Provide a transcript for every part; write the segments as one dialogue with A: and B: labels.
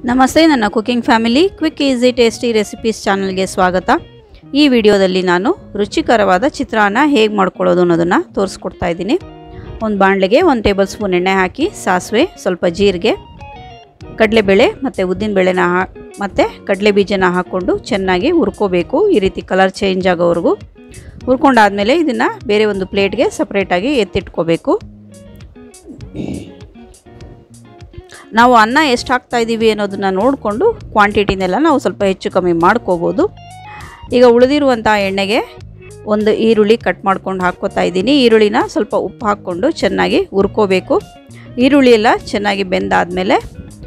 A: ನಮಸ್ತೆ ನನ್ನ cooking family quick easy tasty recipes ಚಾನಲ್ಗೆ ಸ್ವಾಗತ ಈ ವಿಡಿಯೋದಲ್ಲಿ ನಾನು ರುಚಿಕರವಾದ ಚಿತ್ರಾನ್ನ ಹೇಗೆ ಮಾಡ್ಕೊಳ್ಳೋದು ಅನ್ನೋದನ್ನು ತೋರಿಸ್ಕೊಡ್ತಾ ಇದ್ದೀನಿ ಒಂದು ಬಾಣಲೆಗೆ ಒಂದು ಟೇಬಲ್ ಸ್ಪೂನ್ ಎಣ್ಣೆ ಹಾಕಿ ಸಾಸಿವೆ ಸ್ವಲ್ಪ ಜೀರಿಗೆ ಕಡಲೆಬೇಳೆ ಮತ್ತು ಉದ್ದಿನಬೇಳೆನ ಹಾ ಮತ್ತು ಕಡಲೆ ಬೀಜನ ಹಾಕ್ಕೊಂಡು ಚೆನ್ನಾಗಿ ಹುರ್ಕೋಬೇಕು ಈ ರೀತಿ ಕಲರ್ ಚೇಂಜ್ ಆಗೋವರೆಗೂ ಹುರ್ಕೊಂಡಾದಮೇಲೆ ಇದನ್ನು ಬೇರೆ ಒಂದು ಪ್ಲೇಟ್ಗೆ ಸಪ್ರೇಟಾಗಿ ಎತ್ತಿಟ್ಕೋಬೇಕು ನಾವು ಅನ್ನ ಎಷ್ಟು ಹಾಕ್ತಾ ಇದ್ದೀವಿ ಅನ್ನೋದನ್ನು ನೋಡಿಕೊಂಡು ಕ್ವಾಂಟಿಟಿನೆಲ್ಲ ನಾವು ಸ್ವಲ್ಪ ಹೆಚ್ಚು ಕಮ್ಮಿ ಮಾಡ್ಕೋಬೋದು ಈಗ ಉಳಿದಿರುವಂಥ ಎಣ್ಣೆಗೆ ಒಂದು ಈರುಳ್ಳಿ ಕಟ್ ಮಾಡ್ಕೊಂಡು ಹಾಕ್ಕೋತಾ ಇದ್ದೀನಿ ಈರುಳ್ಳಿನ ಸ್ವಲ್ಪ ಉಪ್ಪು ಹಾಕ್ಕೊಂಡು ಚೆನ್ನಾಗಿ ಹುರ್ಕೋಬೇಕು ಈರುಳ್ಳಿ ಎಲ್ಲ ಚೆನ್ನಾಗಿ ಬೆಂದಾದಮೇಲೆ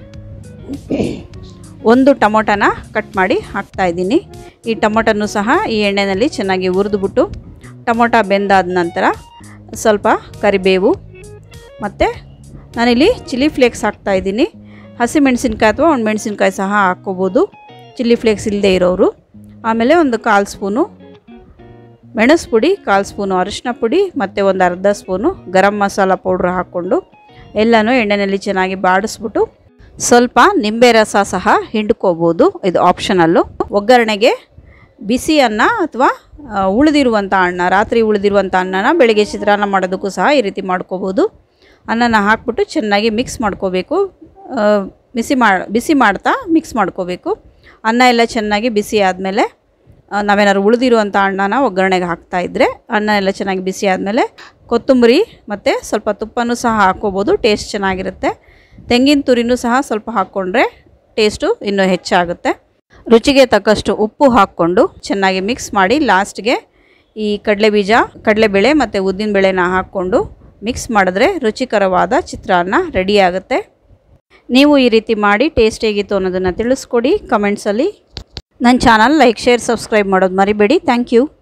A: ಒಂದು ಟೊಮೊಟೊನ ಕಟ್ ಮಾಡಿ ಹಾಕ್ತಾ ಇದ್ದೀನಿ ಈ ಟೊಮೊಟೊನು ಸಹ ಈ ಎಣ್ಣೆಯಲ್ಲಿ ಚೆನ್ನಾಗಿ ಹುರಿದ್ಬಿಟ್ಟು ಟೊಮೊಟೊ ಬೆಂದಾದ ನಂತರ ಸ್ವಲ್ಪ ಕರಿಬೇವು ಮತ್ತು ನಾನಿಲ್ಲಿ ಚಿಲ್ಲಿ ಫ್ಲೇಕ್ಸ್ ಹಾಕ್ತಾ ಇದ್ದೀನಿ ಹಸಿ ಮೆಣಸಿನ್ಕಾಯಿ ಅಥವಾ ಒಂದು ಮೆಣಸಿನ್ಕಾಯಿ ಸಹ ಹಾಕ್ಕೋಬೋದು ಚಿಲ್ಲಿ ಫ್ಲೇಕ್ಸ್ ಇಲ್ಲದೆ ಇರೋರು ಆಮೇಲೆ ಒಂದು ಕಾಲು ಸ್ಪೂನು ಮೆಣಸು ಪುಡಿ ಕಾಲು ಸ್ಪೂನು ಅರಿಶಿನ ಪುಡಿ ಮತ್ತು ಒಂದು ಅರ್ಧ ಸ್ಪೂನು ಗರಂ ಮಸಾಲ ಪೌಡ್ರ್ ಹಾಕ್ಕೊಂಡು ಎಲ್ಲನೂ ಎಣ್ಣೆಯಲ್ಲಿ ಚೆನ್ನಾಗಿ ಬಾಡಿಸ್ಬಿಟ್ಟು ಸ್ವಲ್ಪ ನಿಂಬೆ ರಸ ಸಹ ಹಿಂಡ್ಕೋಬೋದು ಇದು ಆಪ್ಷನಲ್ಲು ಒಗ್ಗರಣೆಗೆ ಬಿಸಿ ಅನ್ನ ಅಥವಾ ಉಳಿದಿರುವಂಥ ಅನ್ನ ರಾತ್ರಿ ಉಳಿದಿರುವಂಥ ಅನ್ನನ ಬೆಳಗ್ಗೆ ಚಿತ್ರಾನ್ನ ಮಾಡೋದಕ್ಕೂ ಸಹ ಈ ರೀತಿ ಮಾಡ್ಕೋಬೋದು ಅನ್ನನ ಹಾಕ್ಬಿಟ್ಟು ಚೆನ್ನಾಗಿ ಮಿಕ್ಸ್ ಮಾಡ್ಕೋಬೇಕು ಬಿಸಿ ಮಾಡಿ ಬಿಸಿ ಮಾಡ್ತಾ ಮಿಕ್ಸ್ ಮಾಡ್ಕೋಬೇಕು ಅನ್ನ ಎಲ್ಲ ಚೆನ್ನಾಗಿ ಬಿಸಿ ಆದಮೇಲೆ ನಾವೇನಾದ್ರು ಉಳಿದಿರುವಂಥ ಅಣ್ಣನ ಒಗ್ಗರಣೆಗೆ ಹಾಕ್ತಾಯಿದ್ರೆ ಅನ್ನ ಎಲ್ಲ ಚೆನ್ನಾಗಿ ಬಿಸಿ ಆದಮೇಲೆ ಕೊತ್ತಂಬರಿ ಮತ್ತು ಸ್ವಲ್ಪ ತುಪ್ಪನೂ ಸಹ ಹಾಕ್ಕೋಬೋದು ಟೇಸ್ಟ್ ಚೆನ್ನಾಗಿರುತ್ತೆ ತೆಂಗಿನ ತುರಿನೂ ಸಹ ಸ್ವಲ್ಪ ಹಾಕ್ಕೊಂಡ್ರೆ ಟೇಸ್ಟು ಇನ್ನೂ ಹೆಚ್ಚಾಗುತ್ತೆ ರುಚಿಗೆ ತಕ್ಕಷ್ಟು ಉಪ್ಪು ಹಾಕ್ಕೊಂಡು ಚೆನ್ನಾಗಿ ಮಿಕ್ಸ್ ಮಾಡಿ ಲಾಸ್ಟ್ಗೆ ಈ ಕಡಲೆ ಬೀಜ ಕಡಲೆಬೇಳೆ ಮತ್ತು ಉದ್ದಿನಬೇಳೆನ ಹಾಕ್ಕೊಂಡು ಮಿಕ್ಸ್ ಮಾಡಿದ್ರೆ ರುಚಿಕರವಾದ ಚಿತ್ರಾನ್ನ ರೆಡಿ ಆಗುತ್ತೆ ನೀವು ಈ ರೀತಿ ಮಾಡಿ ಟೇಸ್ಟ್ ಹೇಗಿತ್ತು ಅನ್ನೋದನ್ನು ತಿಳಿಸ್ಕೊಡಿ ಕಮೆಂಟ್ಸಲ್ಲಿ ನನ್ನ ಚಾನಲ್ ಲೈಕ್ ಶೇರ್ ಸಬ್ಸ್ಕ್ರೈಬ್ ಮಾಡೋದು ಮರಿಬೇಡಿ ಥ್ಯಾಂಕ್ ಯು